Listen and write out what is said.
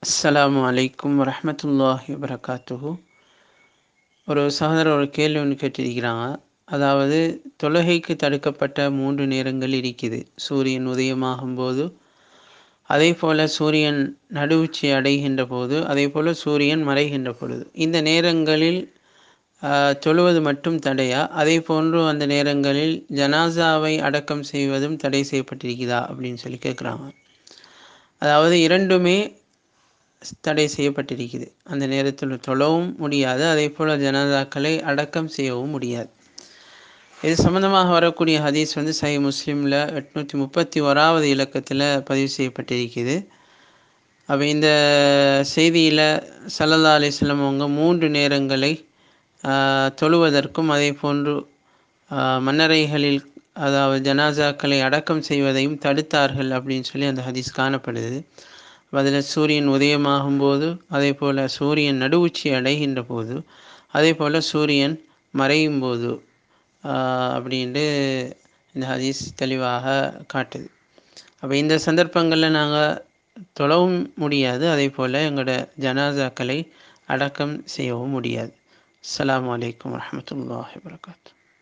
அஸ்ஸலாமு அலைக்கும் வரஹ்மத்துல்லாஹி வபரகாத்துஹு ஒரு சகோதரர் ஒரு கேள்வி ஒன்று கேட்டிருக்கிறாங்க அதாவது தொழுகைக்கு தடுக்கப்பட்ட மூன்று நேரங்கள் இருக்குது சூரியன் உதயமாகும் போது அதே போல் சூரியன் நடுவுச்சி அடைகின்ற போது அதே போல் சூரியன் மறைகின்ற பொழுது இந்த நேரங்களில் ஆஹ், தொழுவது மட்டும் தடையா அதே போன்று அந்த நேரங்களில் ஜனாசாவை அடக்கம் செய்வதும் தடை செய்யப்பட்டிருக்குதா அப்படின்னு சொல்லி கேட்குறாங்க அதாவது இரண்டுமே தடை செய்யப்பட்டிருக்குது அந்த நேரத்தில் தொழவும் முடியாது அதே போல் ஜனாதாக்களை அடக்கம் செய்யவும் முடியாது இது சம்பந்தமாக வரக்கூடிய ஹதீஸ் வந்து சஹி முஸ்லீமில் எட்நூற்றி முப்பத்தி ஓராவது இலக்கத்தில் பதிவு செய்யப்பட்டிருக்குது அப்போ இந்த செய்தியில் சல்லல்லா அலிஸ்லம் அவங்க மூன்று நேரங்களை ஆஹ், தொழுவதற்கும் அதே போன்று ஆஹ், மன்னரைகளில் அதாவது ஜனாசாக்களை அடக்கம் செய்வதையும் தடுத்தார்கள் அப்படின்னு சொல்லி அந்த ஹதீஸ் காணப்படுது அதில் சூரியன் உதயமாகும் போது அதே போல் சூரியன் நடுவுச்சி அடைகின்ற போது அதே போல் சூரியன் மறையும் போது ஆஹ், அப்படின்ட்டு இந்த ஹதீஸ் தெளிவாக காட்டுது அப்போ இந்த சந்தர்ப்பங்களில் நாங்கள் தொழவும் முடியாது அதே போல் எங்களோட ஜனாசாக்களை அடக்கம் செய்யவும் முடியாது அஸ்ஸலாமு அலைக்கும் வரஹ்மத்துல்லாஹி வபரகாத்துஹு